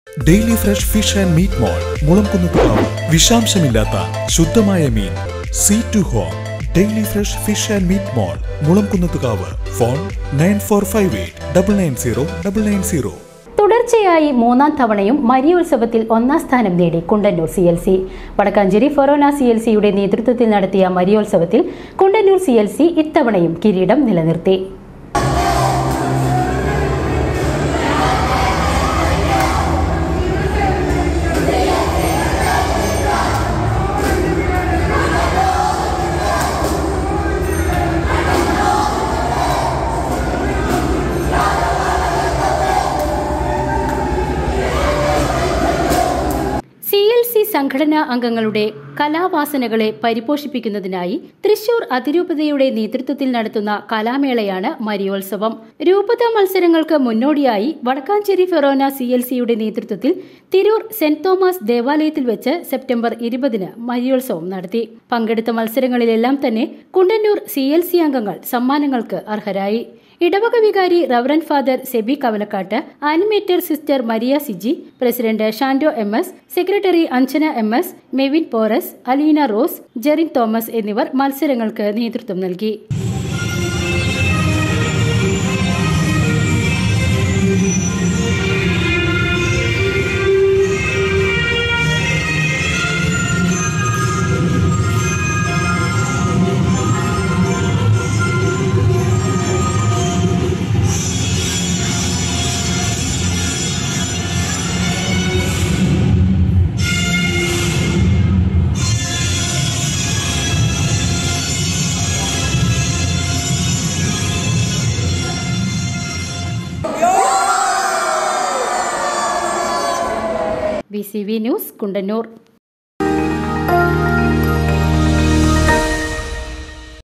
daily fresh fish and meat mall Mulamkunnathukavu വിഷാംശമില്ലാത്ത ശുദ്ധമായ മീൻ sea to home daily fresh fish and meat mall Mulamkunnathukavu phone nine four five eight double nine zero double nine zero തുടർച്ചയായി മൂന്നാം തവണയും മരിയോത്സവത്തിൽ ഒന്നാം സ്ഥാനം നേടി Kundannoor C L C Vadakkanchery ഫൊറോന സി എൽ സിയുടെ നേതൃത്വത്തിൽ നടത്തിയ മരിയോത്സവത്തിൽ കുണ്ടന്നൂർ സി എൽ സി ഇത്തവണയും കിരീടം നിലനിർത്തി സി എൽ സി സംഘടനാ അംഗങ്ങളുടെ കലാവാസനകളെ പരിപോഷിപ്പിക്കുന്നതിനായി തൃശൂർ അതിരൂപതയുടെ നേതൃത്വത്തിൽ നടത്തുന്ന കലാമേളയാണ് മരിയോത്സവം രൂപത മത്സരങ്ങൾക്ക് മുന്നോടിയായി വടക്കാഞ്ചേരി ഫെറോന സി എൽ സിയുടെ നേതൃത്വത്തിൽ തിരൂർ സെന്റ് തോമസ് ദേവാലയത്തിൽ വെച്ച് സെപ്റ്റംബർ ഇരുപതിന് മരിയോത്സവം നടത്തി പങ്കെടുത്ത മത്സരങ്ങളിലെല്ലാം തന്നെ കുണ്ടന്നൂർ സി എൽ സി അംഗങ്ങൾ സമ്മാനങ്ങൾക്ക് അർഹരായി ഇടവക വികാരി reverend father Sebi Kavalakkattu animator sister Maria Siji president Shando M S secretary Anjana M S Mevin Porus Aleena Rose Jerin Thomas എന്നിവർ മത്സരങ്ങൾക്ക് നേതൃത്വം നൽകി B C V news Kundannoor